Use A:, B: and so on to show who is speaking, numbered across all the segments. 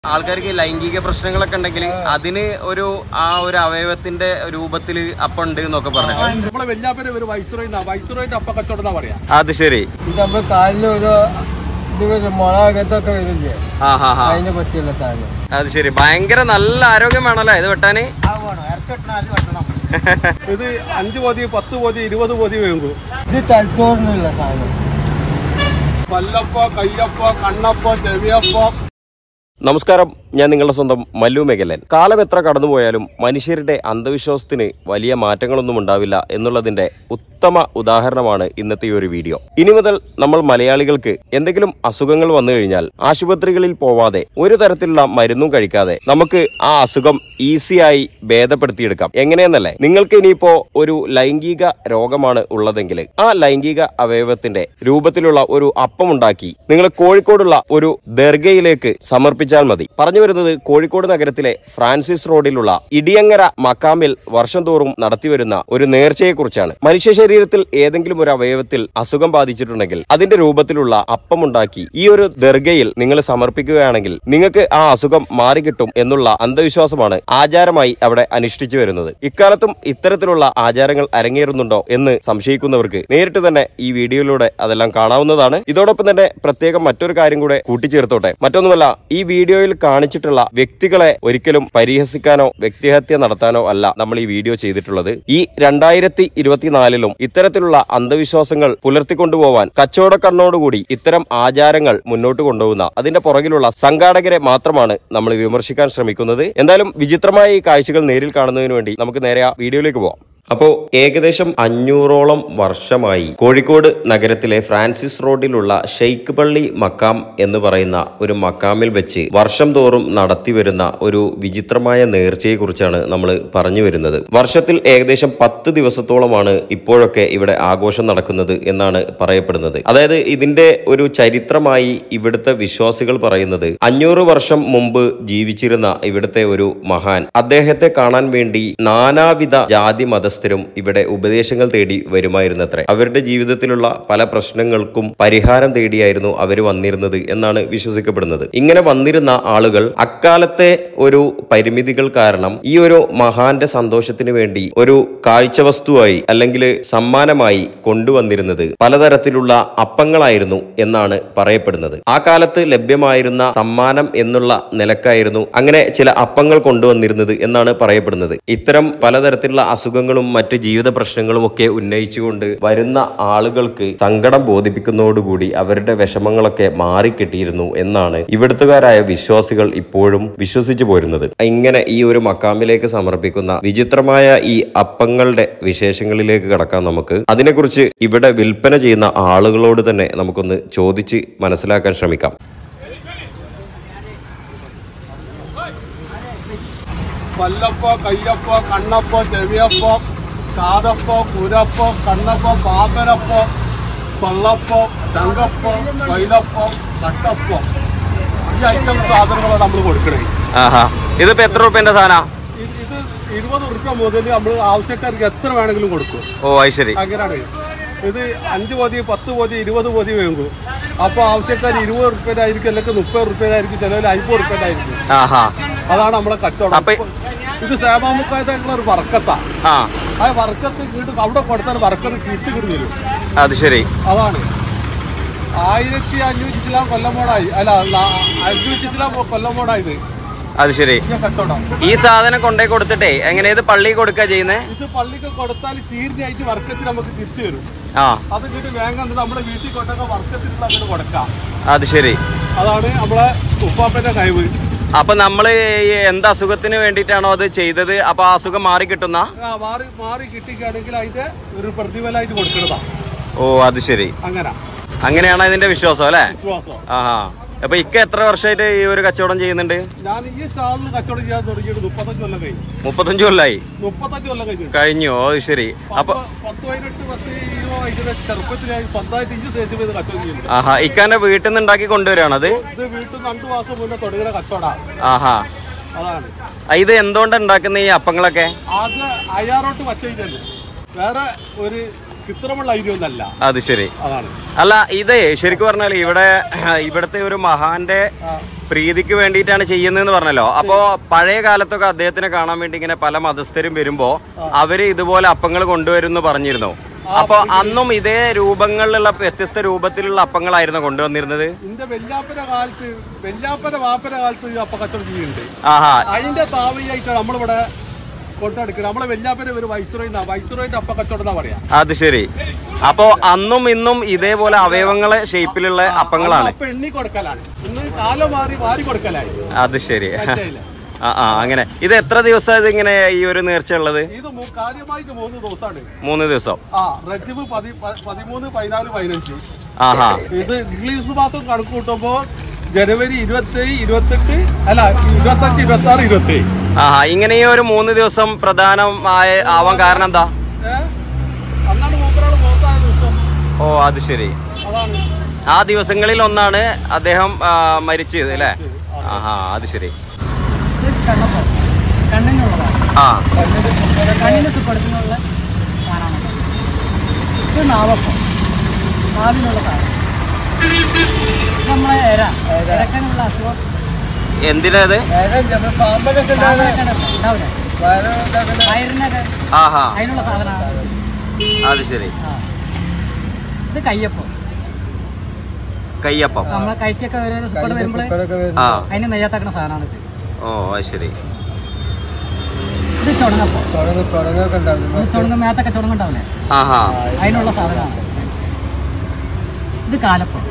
A: ആൾക്കാർക്ക് ലൈംഗിക പ്രശ്നങ്ങളൊക്കെ ഉണ്ടെങ്കിൽ അതിന് ഒരു ആ ഒരു അവയവത്തിന്റെ രൂപത്തിൽ അപ്പം ഉണ്ട് എന്നൊക്കെ പറഞ്ഞു
B: നമ്മളെ വെഞ്ഞാപ്പന ഒരു വൈസ്രോയി വൈസ്രോയിന്റെ അപ്പ കച്ചവടം എന്നാ പറയാ
A: അത് ശരി
C: ഇത് നമ്മൾ കാലിന് ഒരു ഇത് വരും മുള അകത്തൊക്കെ വരില്ലേ
A: ആ ഹാ ഹാ
C: അതിനെ പറ്റിയുള്ള സാധനം
A: അത് ശരി ഭയങ്കര നല്ല ആരോഗ്യം വേണമല്ലോ ഇത് വെട്ടാന്
B: ഇത് അഞ്ച് പോതി പത്ത് പോതി ഇരുപത് പോതി വേങ്ങും
C: ഇത് തലച്ചോറിനുള്ള സാധനം
B: പല്ലപ്പ കയ്യപ്പ കണ്ണപ്പ ചെവിയപ്പ
A: നമസ്കാരം ഞാൻ നിങ്ങളുടെ സ്വന്തം മല്ലു മെഗലൻ കാലം എത്ര കടന്നുപോയാലും മനുഷ്യരുടെ അന്ധവിശ്വാസത്തിന് വലിയ മാറ്റങ്ങളൊന്നും ഉണ്ടാവില്ല എന്നുള്ളതിന്റെ ഉത്തമ ഉദാഹരണമാണ് ഇന്നത്തെ ഈ ഒരു വീഡിയോ ഇനി മുതൽ നമ്മൾ മലയാളികൾക്ക് എന്തെങ്കിലും അസുഖങ്ങൾ വന്നു കഴിഞ്ഞാൽ ആശുപത്രികളിൽ പോവാതെ ഒരു തരത്തിലുള്ള മരുന്നും കഴിക്കാതെ നമുക്ക് ആ അസുഖം ഈസിയായി ഭേദപ്പെടുത്തിയെടുക്കാം എങ്ങനെയെന്നല്ലേ നിങ്ങൾക്ക് ഇനിയിപ്പോ ഒരു ലൈംഗിക രോഗമാണ് ഉള്ളതെങ്കിൽ ആ ലൈംഗിക അവയവത്തിന്റെ രൂപത്തിലുള്ള ഒരു അപ്പം ഉണ്ടാക്കി നിങ്ങൾ കോഴിക്കോടുള്ള ഒരു ദർഗയിലേക്ക് സമർപ്പിച്ചാൽ മതി പറഞ്ഞു വരുന്നത് കോഴിക്കോട് നഗരത്തിലെ ഫ്രാൻസിസ് റോഡിലുള്ള ഇടിയങ്ങര മക്കാമിൽ വർഷം തോറും നടത്തിവരുന്ന ഒരു നേർച്ചയെക്കുറിച്ചാണ് മനുഷ്യ ശരീരത്തിൽ ഏതെങ്കിലും ഒരു അവയവത്തിൽ അസുഖം ബാധിച്ചിട്ടുണ്ടെങ്കിൽ അതിന്റെ രൂപത്തിലുള്ള അപ്പമുണ്ടാക്കി ഈ ഒരു ദർഗയിൽ നിങ്ങൾ സമർപ്പിക്കുകയാണെങ്കിൽ നിങ്ങൾക്ക് ആ അസുഖം മാറിക്കിട്ടും എന്നുള്ള അന്ധവിശ്വാസമാണ് ആചാരമായി അവിടെ അനുഷ്ഠിച്ചു വരുന്നത് ഇക്കാലത്തും ഇത്തരത്തിലുള്ള ആചാരങ്ങൾ അരങ്ങേറുന്നുണ്ടോ എന്ന് സംശയിക്കുന്നവർക്ക് നേരിട്ട് തന്നെ ഈ വീഡിയോയിലൂടെ അതെല്ലാം കാണാവുന്നതാണ് ഇതോടൊപ്പം തന്നെ പ്രത്യേകം മറ്റൊരു കാര്യം കൂടെ കൂട്ടിച്ചേർത്തോട്ടെ മറ്റൊന്നുമല്ല ഈ വീഡിയോയിൽ കാണിച്ചിട്ടുള്ള വ്യക്തികളെ ഒരിക്കലും പരിഹസിക്കാനോ വ്യക്തിഹത്യ നടത്താനോ അല്ല നമ്മൾ ഈ വീഡിയോ ചെയ്തിട്ടുള്ളത് ഈ രണ്ടായിരത്തി ഇരുപത്തിനാലിലും ഇത്തരത്തിലുള്ള അന്ധവിശ്വാസങ്ങൾ പുലർത്തിക്കൊണ്ടുപോവാൻ കച്ചവട കണ്ണോടുകൂടി ഇത്തരം ആചാരങ്ങൾ മുന്നോട്ട് കൊണ്ടുപോകുന്ന അതിന്റെ പുറകിലുള്ള സംഘാടകരെ മാത്രമാണ് നമ്മൾ വിമർശിക്കാൻ ശ്രമിക്കുന്നത് എന്തായാലും വിചിത്രമായ ഈ കാഴ്ചകൾ നേരിൽ കാണുന്നതിന് വേണ്ടി നമുക്ക് നേരെ ആ വീഡിയോയിലേക്ക് പോവാം അപ്പോ ഏകദേശം അഞ്ഞൂറോളം വർഷമായി കോഴിക്കോട് നഗരത്തിലെ ഫ്രാൻസിസ് റോഡിലുള്ള ഷെയ്ഖ് പള്ളി മക്കാം എന്ന് പറയുന്ന ഒരു മക്കാമിൽ വെച്ച് വർഷം തോറും നടത്തിവരുന്ന ഒരു വിചിത്രമായ നേർച്ചയെക്കുറിച്ചാണ് നമ്മൾ പറഞ്ഞു വരുന്നത് വർഷത്തിൽ ഏകദേശം പത്ത് ദിവസത്തോളമാണ് ഇപ്പോഴൊക്കെ ഇവിടെ ആഘോഷം നടക്കുന്നത് എന്നാണ് പറയപ്പെടുന്നത് അതായത് ഇതിന്റെ ഒരു ചരിത്രമായി ഇവിടുത്തെ വിശ്വാസികൾ പറയുന്നത് അഞ്ഞൂറ് വർഷം മുമ്പ് ജീവിച്ചിരുന്ന ഇവിടുത്തെ ഒരു മഹാൻ അദ്ദേഹത്തെ കാണാൻ വേണ്ടി നാനാവിധ ജാതി മതസ്ഥരും ഇവിടെ ഉപദേശങ്ങൾ തേടി വരുമായിരുന്നത്രേ അവരുടെ ജീവിതത്തിലുള്ള പല പ്രശ്നങ്ങൾക്കും പരിഹാരം തേടിയായിരുന്നു അവർ വന്നിരുന്നത് എന്നാണ് വിശ്വസിക്കപ്പെടുന്നത് ഇങ്ങനെ വന്നിരുന്ന ആളുകൾ അക്കാലത്തെ ഒരു പരിമിതികൾ കാരണം ഈ ഒരു മഹാന്റെ സന്തോഷത്തിന് വേണ്ടി ഒരു കാഴ്ചവസ്തുവായി അല്ലെങ്കിൽ സമ്മാനമായി കൊണ്ടുവന്നിരുന്നത് പലതരത്തിലുള്ള അപ്പങ്ങളായിരുന്നു എന്നാണ് പറയപ്പെടുന്നത് ആ കാലത്ത് ലഭ്യമായിരുന്ന സമ്മാനം എന്നുള്ള നിലക്കായിരുന്നു അങ്ങനെ ചില അപ്പങ്ങൾ കൊണ്ടുവന്നിരുന്നത് എന്നാണ് പറയപ്പെടുന്നത് ഇത്തരം പലതരത്തിലുള്ള അസുഖങ്ങളും മറ്റ് ജീവിത പ്രശ്നങ്ങളും ഒക്കെ ഉന്നയിച്ചുകൊണ്ട് വരുന്ന ആളുകൾക്ക് സങ്കടം ബോധിപ്പിക്കുന്നതോടുകൂടി അവരുടെ വിഷമങ്ങളൊക്കെ മാറിക്കിട്ടിയിരുന്നു എന്നാണ് ഇവിടുത്തുകാരായ വിശ്വാസികൾ ഇപ്പോഴും വിശ്വസിച്ചു പോരുന്നത് ഇങ്ങനെ ഈ ഒരു മക്കാമിലേക്ക് സമർപ്പിക്കുന്ന വിചിത്രമായ ഈ അപ്പങ്ങളുടെ വിശേഷങ്ങളിലേക്ക് കടക്കാം നമുക്ക് അതിനെക്കുറിച്ച് ഇവിടെ വിൽപ്പന ചെയ്യുന്ന ആളുകളോട് തന്നെ നമുക്കൊന്ന് ചോദിച്ച് മനസ്സിലാക്കാൻ ശ്രമിക്കാം
B: പല്ലപ്പ കയ്യപ്പ കണ്ണപ്പ ചെവിയപ്പ കാതപ്പ കുരപ്പ കണ്ണപ്പ പാമ്പരപ്പ പള്ളപ്പ ചങ്കപ്പ കൈലപ്പ കട്ടപ്പ ഈ ഐറ്റം സാധനങ്ങളാണ് നമ്മൾ കൊടുക്കണേ
A: ആഹാ ഇതിപ്പോ എത്ര റുപ്യന്റെ സാധന
B: ഇത് ഇത് ഇരുപത് ഉറുപ്പ്യ മുതൽ നമ്മൾ ആവശ്യക്കാർക്ക് എത്ര വേണമെങ്കിലും കൊടുക്കും
A: ഓ അത് ശരി
B: അങ്ങനെയാണ് ഇത് അഞ്ച് പോതി പത്ത് പോതി ഇരുപത് പോതി വേങ്ങും അപ്പോൾ ആവശ്യക്കാർ ഇരുപത് ഉറുപ്പ്യനായിരിക്കും അല്ലെങ്കിൽ മുപ്പത് ഉറുപ്പ്യനായിരിക്കും ചിലവിൽ അമ്പത് ഉറുപ്പ്യനായിരിക്കും
A: ആഹാ
B: അതാണ് നമ്മളെ കച്ചവടം
A: അപ്പൊ-
B: ഇത് സേവാമുക്കായിട്ടുള്ള ഒരു വർക്കത്താ
A: ആ
B: ആ വർക്കത്ത് വീണ്ടും അവിടെ കൊടുത്താൽ വർക്കത്ത് തിരിച്ചു കിട്ടി വരും
A: അത് ശരി
B: അതാണ് ആയിരത്തി അഞ്ഞൂറ്റി ചില കൊല്ലമോടായി അല്ല ന- അഞ്ഞൂറ്റി ചില കൊല്ലമോടായത്
A: അത് ശരി
B: ഈ കച്ചവടം
A: ഈ സാധനം കൊണ്ടേ കൊടുത്തിട്ടേ എങ്ങനെ ഇത് പള്ളി കൊടുക്കുക ചെയ്യുന്നേ
B: ഇത് പള്ളിക്ക് കൊടുത്താൽ ചീരിനായിട്ട് വർക്കത്തിൽ നമുക്ക് തിരിച്ചു വരും
A: ആ
B: അത് ഇങ്ങോട്ട് വേഗം നമ്മുടെ വീട്ടിൽ കൊണ്ടൊക്കെ വർക്കത്തിൽ അങ്ങോട്ട് കൊടുക്കാം
A: അത് ശരി
B: അതാണ് നമ്മളെ ഉപ്പാപ്പന്റെ കഴിവ്
A: അപ്പൊ നമ്മള് ഈ എന്ത് അസുഖത്തിന് വേണ്ടിയിട്ടാണോ അത് ചെയ്തത് അപ്പൊ ആ അസുഖം മാറി കിട്ടുന്ന
B: ആ, മാറി മാറി കിട്ടിക്കുകയാണെങ്കിൽ അതിന്റെ ഒരു പ്രതിഫലമായിട്ട് കൊടുക്കുന്നതാ
A: ഓ അത് ശരി
B: അങ്ങനെ
A: അങ്ങനെയാണ് ഇതിന്റെ വിശ്വാസം അല്ലേ
B: വിശ്വാസം
A: ആഹാ അപ്പൊ ഇക്ക എത്ര വർഷമായിട്ട് ഈ ഒരു കച്ചവടം ചെയ്യുന്നുണ്ട്
B: ഞാൻ ഈ സ്റ്റാളിൽ കച്ചവടം ചെയ്യാൻ തുടങ്ങിയിട്ട് മുപ്പത്തഞ്ച് കൊല്ലം കഴിഞ്ഞു
A: മുപ്പത്തഞ്ചു കൊല്ലായി
B: മുപ്പത്തഞ്ച് കൊല്ലം കഴിഞ്ഞു
A: കഴിഞ്ഞു ഓ അത് ശരി അപ്പൊ
B: പത്ത് പത്ത് പതിനെട്ട് പത്ത് ഇരുപത് ഇതിന്റെ ചെറുപ്പത്തിലായി സ്വന്തമായിട്ട് ഇഞ്ച് സ്റ്റേജ് ചെയ്ത് കച്ചവടം ചെയ്യുന്നുണ്ട്
A: ആഹാ ഇക്കാന്റെ വീട്ടിൽ നിന്ന് ഉണ്ടാക്കി കൊണ്ടുവരാണത്
B: ഇത് വീട്ടിൽ നിന്ന് രണ്ടു മാസം മുന്നേ തുടങ്ങിയ കച്ചവടാ
A: ആഹാ
B: അതാണ്
A: ആ, ഇത് എന്തുകൊണ്ടാണ് ഉണ്ടാക്കുന്ന ഈ അപ്പങ്ങളൊക്കെ
B: അത് അയ്യാറോട്ട് വച്ചതിന്റെ വേറെ ഒരു ചിത്രമുള്ള ഐഡിയ ഒന്നല്ല
A: അത് ശരി
B: അതാണ്
A: അല്ല ഇത് ശരിക്കും പറഞ്ഞാൽ ഇവിടെ ഇവിടുത്തെ ഒരു മഹാന്റെ
B: ആ.
A: പ്രീതിക്ക് വേണ്ടിയിട്ടാണ് ചെയ്യുന്നതെന്ന് പറഞ്ഞല്ലോ അപ്പോ പഴയ കാലത്തൊക്കെ അദ്ദേഹത്തിനെ കാണാൻ വേണ്ടി ഇങ്ങനെ പല മതസ്ഥരും വരുമ്പോ അവര് ഇതുപോലെ അപ്പങ്ങൾ കൊണ്ടുവരുമെന്ന് പറഞ്ഞിരുന്നു അപ്പൊ അന്നും ഇതേ രൂപങ്ങളിലുള്ള വ്യത്യസ്ത രൂപത്തിലുള്ള അപ്പങ്ങളായിരുന്നു കൊണ്ടുവന്നിരുന്നത്
B: എന്റെ വെല്ലാപ്പന കാലത്ത് വെല്ലാപ്പന വാപ്പന കാലത്ത് ഈ അപ്പ കച്ചവടം ചെയ്യുന്നുണ്ട്
A: ആഹാ
B: അതിന്റെ താവയായിട്ടാണ് നമ്മളിവിടെ കൊണ്ടെടുക്കുന്നത് നമ്മളെ വെല്ലാപ്പന ഒരു വൈസ്രോയിന്നാ വൈസ്രോയിന്റെ അപ്പ കച്ചവടം എന്നാ പറയാ
A: അത് ശരി അപ്പോ അന്നും ഇന്നും ഇതേപോലെ അവയവങ്ങളെ ഷേപ്പിലുള്ള അപ്പങ്ങളാണ്
B: അപ്പൊ എണ്ണി കൊടുക്കലാണ് ഇന്ന് കാലം മാറി വാരി കൊടുക്കലായി
A: അത് ശരി
B: മനസ്സിലായില്ലേ?
A: ആ ആ അങ്ങനെ ഇത് എത്ര ദിവസം ഇത് ഇങ്ങനെ ഈ ഒരു നേർച്ച ഉള്ളത്
B: ഇത് മൂ- കാര്യമായിട്ട് മൂന്ന് ദിവസമാണ്
A: മൂന്ന് ദിവസം
B: ആ റജബ് പതി പ- പതിമൂന്ന് പതിനാല് പതിനഞ്ച്
A: ആഹാ
B: ഇത് ഇംഗ്ലീഷ് മാസം കണക്ക് കൂട്ടുമ്പോ ജനുവരി ഇരുപത്തി ഇരുപത്തെട്ട് അല്ല ഇരുപത്തഞ്ച് ഇരുപത്തി ആറ് ഇരുപത്തി
A: ആഹാ ഇങ്ങനെ ഈ ഒരു മൂന്ന് ദിവസം പ്രധാനമായ ആവാൻ കാരണം എന്താ
B: അന്നാണ് മൂപ്പരാള് മൂത്തായ ദിവസം
A: ഓ അത് ശരി
B: അതാണ്
A: ആ ദിവസങ്ങളിൽ ഒന്നാണ് അദ്ദേഹം ആ, മരിച്ചത് അല്ലേ ആഹാ അത് ശരി
C: ഇത് കണ്ണപ്പം കണ്ണിനുള്ളതാണ്
A: ആ
C: കണ്ണിന് സുഖപ്പെടുത്തുന്നുള്ള സാധനമാണ് ഇത് നാവപ്പം നാവിനുള്ള സാധനം ഇത് നമ്മളെ എര എരക്കാനുള്ള അസുഖം
A: എന്തിനത്
C: പാമ്പനൊക്കെ ഉണ്ടാവില്ല വയറിനൊക്കെ
A: ആഹാ
C: അതിനുള്ള സാധനമാണ്
A: അത് ശരി
C: ആ. ഇത് കയ്യപ്പം
A: കയ്യപ്പം
C: നമ്മളെ കൈക്കൊക്കെ ഓരോ സുഖം വരുമ്പോൾ
A: ആ
C: അതിന് നെയ്യാത്താക്കുന്ന സാധനമാണ് ഇത്
A: ഓ അത് ശരി
C: ഇത് ചുണങ്ങപ്പം ഇത് ചുണങ്ങ മേത്തൊക്കെ ചുണങ്ങുണ്ടാവില്ലേ
A: ആഹാ
C: അതിനുള്ള സാധനമാണ് ഇത് കാലപ്പം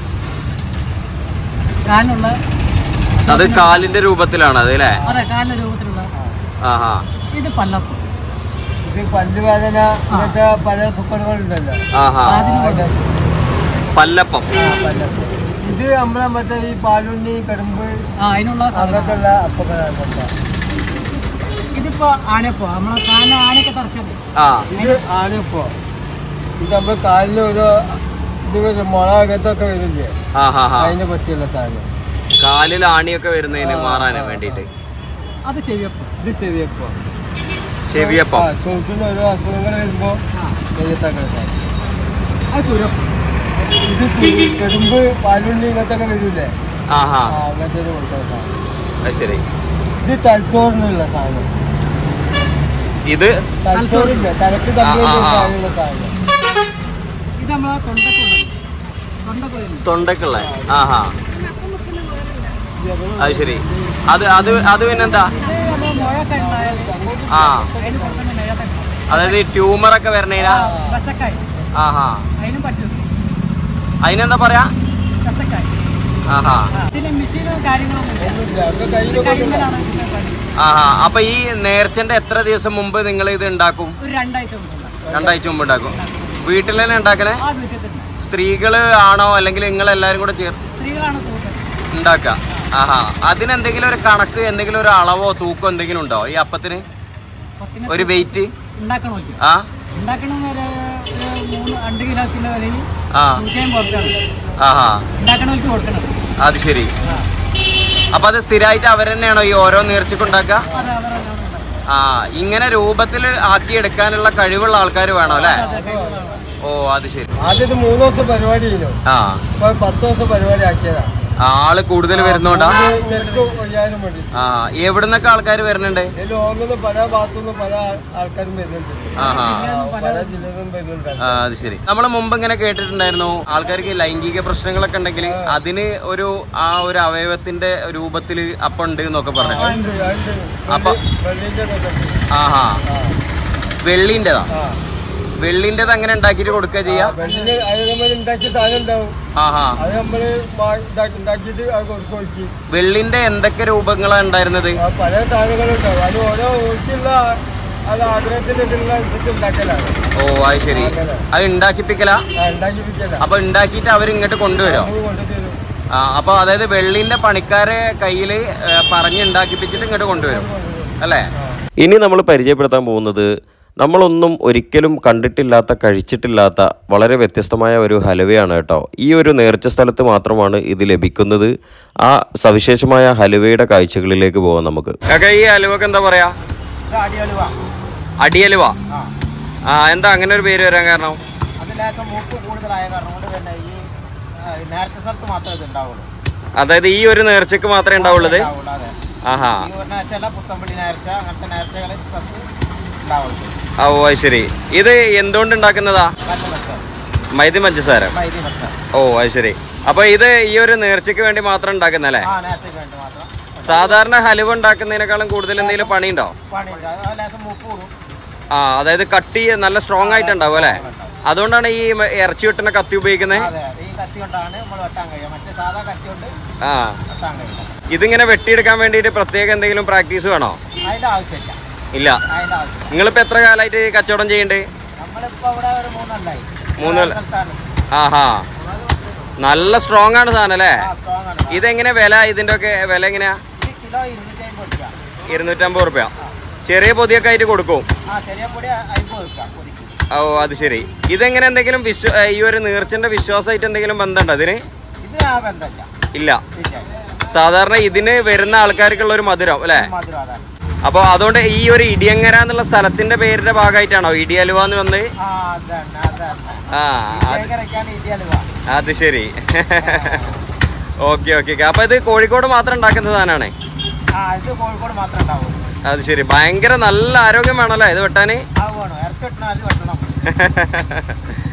C: കാലിനുള്ള
A: അത് കാലിന്റെ രൂപത്തിലാണ് അത് അല്ലേ
C: അതെ കാലിന്റെ രൂപത്തിലുള്ള
A: ആഹാ
C: ഇത് പല്ലപ്പം
D: ഇത് പല്ലുവേദന ഇങ്ങനത്തെ പല സുഖങ്ങളുണ്ടല്ലോ
A: ആഹാ
C: അതിന്
A: പല്ലപ്പം
D: ഇത് നമ്മളെ മറ്റേ ഈ പാലുണ്ണി കടുമ്പ്
C: ആ അതിനുള്ള സാധനം
D: അങ്ങനത്തെ അപ്പങ്ങളാണ് മറ്റേ.
C: ഇതിപ്പോ ആനപ്പോ നമ്മളെ കാലിന് ആനയൊക്കെ തറച്ചത്
A: ആ
D: ഇത് ആണിപ്പോ ഇത് നമ്മുടെ കാലിന് ഒരു ഇത് വരും മുള അങ്ങനത്തെ ഒക്കെ വരില്ലേ
A: ആഹാ ഹാ
D: അതിനെ പറ്റിയുള്ള സാധനം
A: കാലിൽ ആണിയൊക്കെ വരുന്നതിന് മാറാൻ വേണ്ടിയിട്ട്
C: അത് ചെവിയപ്പം
D: ഇത് ചെവിയപ്പോ
A: ചെവിയപ്പം
D: ആ ചോട്ടിന് ഓരോ അസുഖങ്ങൾ വരുമ്പോ
C: ആ
D: നെയ്യത്താക്കളെ സാധനം
C: അത് കുരപ്പം
D: ഇത് ചു- കടുമ്പ് പാലുണ്ണി ഇങ്ങനത്തെ ഒക്കെ വരൂലേ
A: ആഹാ
D: ആ അങ്ങനത്തെ ഒരു കൊടുക്കുന്ന സാധനം
A: അത് ശരി
D: ഇത് തലച്ചോറിനുള്ള സാധനം
A: ഇത്
D: തലച്ചോറില്ല തലക്ക്
A: ആ, ആ, ആ.
D: തമ്മിലുള്ള സാധനം
C: ഇത് നമ്മളെ തൊണ്ടക്കുള്ളത് തൊണ്ടക്കുരുന്ന്
A: തൊണ്ടക്കുള്ള ആഹാ അത് ശരി അത് അത് അത് പിന്നെന്താ
C: ഇത് നമ്മളെ മുഴയൊക്കെ ഉണ്ടായാൽ
A: ആ
C: അതിന് കൊടുക്കുന്ന നെയ്യാത്തൊക്കെ
A: അതായത് ഈ ട്യൂമറൊക്കെ വരണേനാ
C: ബസക്കായി
A: ആഹാ
C: അതിനും പറ്റും
A: അതിനെന്താ പറയാ
C: ബസക്കായി
A: ആഹാ
C: ഇതിന് മെഷീനും കാര്യങ്ങളൊന്നും ഇല്ല
D: ഒന്നുമില്ല. അവരുടെ
C: ഇത്
D: കയ്യിലൊക്കെ
C: കൈമലാണ് ഇതിന്റെ പണി
A: ആഹാ അപ്പൊ ഈ നേർച്ചന്റെ എത്ര ദിവസം മുമ്പ് നിങ്ങൾ ഇത് ഉണ്ടാക്കും
C: ഒരു രണ്ടാഴ്ച കൊണ്ടുള്ള
A: രണ്ടാഴ്ച മുമ്പ് ഉണ്ടാക്കും വീട്ടിൽ തന്നെ ഉണ്ടാക്കണേ
C: ആ വീട്ടിൽ തന്നെ
A: സ്ത്രീകള് ആണോ അല്ലെങ്കിൽ നിങ്ങൾ എല്ലാരും കൂടെ ചേർ
C: സ്ത്രീകളാണ് കൂടുതൽ
A: ഉണ്ടാക്കുക ആഹാ അതിനെന്തെങ്കിലും ഒരു കണക്ക് എന്തെങ്കിലും ഒരു അളവോ തൂക്കോ എന്തെങ്കിലും ഉണ്ടോ ഈ അപ്പത്തിന്
C: പത്തിന്
A: ഒരു വെയിറ്റ്
C: ഉണ്ടാക്കണോ ഇല്ല?
A: ആ
C: ഉണ്ടാക്കണമെന്ന് ഒരു ഒരു മൂന്ന് രണ്ട് കിലോ കിലോ വരെയും
A: ആ
C: നൂറ്റി അമ്പത് ഉറുപ്പ്യാണ്
A: ആഹാ
C: ഉണ്ടാക്കണവർക്ക് കൊടുക്കണം
A: അത് ശരി
C: ആ
A: അപ്പൊ അത് സ്ഥിരമായിട്ട് അവർ തന്നെയാണോ ഈ ഓരോ നേർച്ചക്കുണ്ടാക്കുക
C: അത് അവരാണ് ഉണ്ടാക്കുന്നത്.
A: ആ ഇങ്ങനെ രൂപത്തിൽ ആക്കിയെടുക്കാനുള്ള കഴിവുള്ള ആൾക്കാർ വേണം അല്ലേ
C: അതെ, കഴിവുള്ളതാണ്.
A: ഓ അത് ശരി
D: ആദ്യം ഇത് മൂന്ന് ദിവസം പരിപാടി ചെയ്യുന്നു
A: ആ
D: ഇപ്പൊ പത്ത് ദിവസം പരിപാടി ആക്കിയതാ
A: ആള് കൂടുതൽ വരുന്നോണ്ടാ
D: ഇത് നെറ്റ് ഒയ്യാനും വേണ്ടി
A: ആ എവിടുന്നൊക്കെ ആൾക്കാർ വരുന്നുണ്ട്
D: ഈ ലോകത്ത് പല ഭാഗത്തുനിന്നും പല ആൾക്കാരും വരുന്നുണ്ട്
A: ആഹാ
D: ആ, പല ജില്ലയിൽ നിന്നും വരുന്നുണ്ട്
A: ആ, അത് ശരി നമ്മൾ മുമ്പ് ഇങ്ങനെ കേട്ടിട്ടുണ്ടായിരുന്നു ആൾക്കാർക്ക് ലൈംഗിക പ്രശ്നങ്ങളൊക്കെ ഉണ്ടെങ്കിൽ അതിന് ഒരു ആ ഒരു അവയവത്തിന്റെ രൂപത്തിൽ അപ്പുണ്ട് എന്നൊക്കെ പറഞ്ഞു
D: ആ, ഉണ്ട്, ആ, ഉണ്ട്.
A: അപ്പൊ-
D: വെള്ളിന്റെ ഒക്കെ ഉണ്ട്.
A: ആഹാ
D: ആ,
A: വെള്ളിൻ്റെതാ
D: ആ.
A: വെള്ളിൻ്റെത് അങ്ങനെ ഉണ്ടാക്കിയിട്ട് കൊടുക്കുക ചെയ്യാ
D: വെള്ളിന് അത് നമ്മൾ ഉണ്ടാക്കിയ സാധനം ഉണ്ടാവും
A: ആഹാ
D: അത് നമ്മള് മാ- ഉണ്ടാക്കി- ഉണ്ടാക്കിയിട്ട് അത് കൊടുക്കും ഒഴിക്കും
A: വെള്ളിന്റെ എന്തൊക്കെ രൂപങ്ങളാണ് ഉണ്ടായിരുന്നത്
D: ആ, പല സാധനങ്ങളുണ്ടാവും അത് ഓരോ ഒഴിച്ചുള്ള അത് ആഗ്രഹത്തിന്റെ ഇതിലുള്ള അനുസരിച്ച് ഉണ്ടാക്കലാണ്
A: ഓ അത് ശരി അത് ഉണ്ടാക്കിപ്പിക്കലാ
D: ആ, ഉണ്ടാക്കിപ്പിക്കല
A: അപ്പൊ ഉണ്ടാക്കിയിട്ട് അവർ ഇങ്ങോട്ട് കൊണ്ടുവരും
D: നമുക്ക് കൊണ്ടുതരും
A: ആ അപ്പൊ അതായത് വെള്ളിന്റെ പണിക്കാരെ കയ്യില് ഏ, പറഞ്ഞ് ഉണ്ടാക്കിപ്പിച്ചിട്ട് ഇങ്ങോട്ട് കൊണ്ടുവരും അല്ലേ ഇനി നമ്മൾ പരിചയപ്പെടുത്താൻ പോകുന്നത് നമ്മളൊന്നും ഒരിക്കലും കണ്ടിട്ടില്ലാത്ത കഴിച്ചിട്ടില്ലാത്ത വളരെ വ്യത്യസ്തമായ ഒരു ഹലുവയാണ് കേട്ടോ ഈ ഒരു നേർച്ച സ്ഥലത്ത് മാത്രമാണ് ഇത് ലഭിക്കുന്നത് ആ സവിശേഷമായ ഹലുവയുടെ കാഴ്ചകളിലേക്ക് പോകാം നമുക്ക് ഈ ഹലുവക്ക് എന്താ പറയാ അടിയലുവ ആ എന്താ അങ്ങനെ ഒരു പേര് വരാൻ കാരണം
E: അത് ലേശം മൂപ്പ് കൂടുതലായ കാരണം കൊണ്ട് തന്നെ ഈ ആ, നേരത്തെ സ്ഥലത്ത് മാത്രമേ ഇത് ഉണ്ടാവുള്ളൂ
A: അതായത് ഈ ഒരു നേർച്ചക്ക് മാത്രമേ ഉണ്ടാവുള്ളത്
E: ഉണ്ടാവുള്ളൂ, അതെ
A: ആഹാ
E: ഈ ഒരു നേർച്ചയല്ല പുത്തമ്പള്ളി നേർച്ച അങ്ങനത്തെ നേർച്ചകൾ പത്ത് ഉണ്ടാവുള്ളൂ
A: ആ ഓ അത് ശരി ഇത് എന്തുകൊണ്ട് ഉണ്ടാക്കുന്നതാ
E: കല്ല് വെച്ചാൽ
A: മൈദ പഞ്ചസാര
E: മൈദി വെച്ചാൽ
A: ഓ അത് ശരി അപ്പൊ ഇത് ഈ ഒരു നേർച്ചയ്ക്ക് വേണ്ടി മാത്രം ഉണ്ടാക്കുന്നല്ലേ
E: ആ നേർച്ചയ്ക്ക് വേണ്ടി മാത്രം
A: സാധാരണ ഹലുവ ഉണ്ടാക്കുന്നതിനേക്കാളും കൂടുതൽ എന്തെങ്കിലും പണിയുണ്ടോ
E: പണിയില്ല അത് ലേശം മൂപ്പ് കൂടും
A: ആ അതായത് കട്ടി നല്ല സ്ട്രോങ് ആയിട്ടുണ്ടാവും അല്ലേ അതുകൊണ്ടാണ് ഈ മ- ഇറച്ചി വെട്ടുന്ന കത്തി ഉപയോഗിക്കുന്നത്
E: അതെ ഈ കത്തി കൊണ്ടാണ് നമ്മൾ വെട്ടാൻ കഴിയുക മറ്റേ സാധാ കത്തി കൊണ്ട്
A: ആ
E: വെട്ടാൻ കഴിയില്ല
A: ഇതിങ്ങനെ വെട്ടിയെടുക്കാൻ വേണ്ടിയിട്ട് പ്രത്യേക എന്തെങ്കിലും പ്രാക്ടീസ് വേണോ
E: അതിന്റെ ആവശ്യമില്ല
A: ഇല്ല
E: അതിന്റെ ആവശ്യമില്ല
A: നിങ്ങളിപ്പോ എത്ര കാലമായിട്ട് ഈ കച്ചവടം ചെയ്യണ്ട്
E: നമ്മളിപ്പോ ഇവിടെ ഒരു മൂന്നെണ്ണായി
A: മൂന്ന്
E: വേറെ സ്ഥലത്താണ്.
A: ആഹാ നല്ല സ്ട്രോങ് ആണ് സാധനം അല്ലേ
E: ആ സ്ട്രോങ് ആണ്
A: ഇതെങ്ങനെ വില ഇതിന്റെ ഒക്കെ വില എങ്ങനെയാ
E: ഇത് കിലോ ഇരുന്നൂറ്റി അമ്പത് രൂപ
A: ഇരുന്നൂറ്റമ്പത് റുപ്യ ചെറിയ പൊതിയൊക്കെ ആയിട്ട് കൊടുക്കും
E: ആ ചെറിയ പൊടി അമ്പത് രൂപ പൊതിക്ക്
A: ഓ അത് ശരി ഇതെങ്ങനെ എന്തെങ്കിലും വിശ്വ ഏ, ഈ ഒരു നീർച്ചന്റെ വിശ്വാസമായിട്ട് എന്തെങ്കിലും ബന്ധമുണ്ടോ അതിന്
E: ഇത് ആ ബന്ധമില്ല
A: ഇല്ല
E: ഇല്ല
A: സാധാരണ ഇതിന് വരുന്ന ആൾക്കാർക്കുള്ള ഒരു മധുരം അല്ലേ
E: മധുരം അതാണ്
A: അപ്പോൾ അതുകൊണ്ട് ഈ ഒരു ഇടിയങ്ങര എന്നുള്ള സ്ഥലത്തിന്റെ പേരിന്റെ ഭാഗമായിട്ടാണോ ഇടിയലുവ എന്ന് വന്ന്
E: ആ അതന്നെ അതന്നെ
A: ആ അത്
E: ഇടിയക്കരയ്ക്കാണ് ഇടിയലുവ
A: അത് ശരി ഓക്കെ ഓക്കെ അപ്പൊ ഇത് കോഴിക്കോട് മാത്രം ഉണ്ടാക്കുന്ന സാധനമാണ്
E: ആ ഇത് കോഴിക്കോട് മാത്രമേ ഉണ്ടാവൂ
A: അത് ശരി ഭയങ്കര നല്ല ആരോഗ്യം വേണമല്ലോ ഇത് വെട്ടാന്
E: അത് വേണം ഇറച്ചി വെട്ടണം അത് വെട്ടണം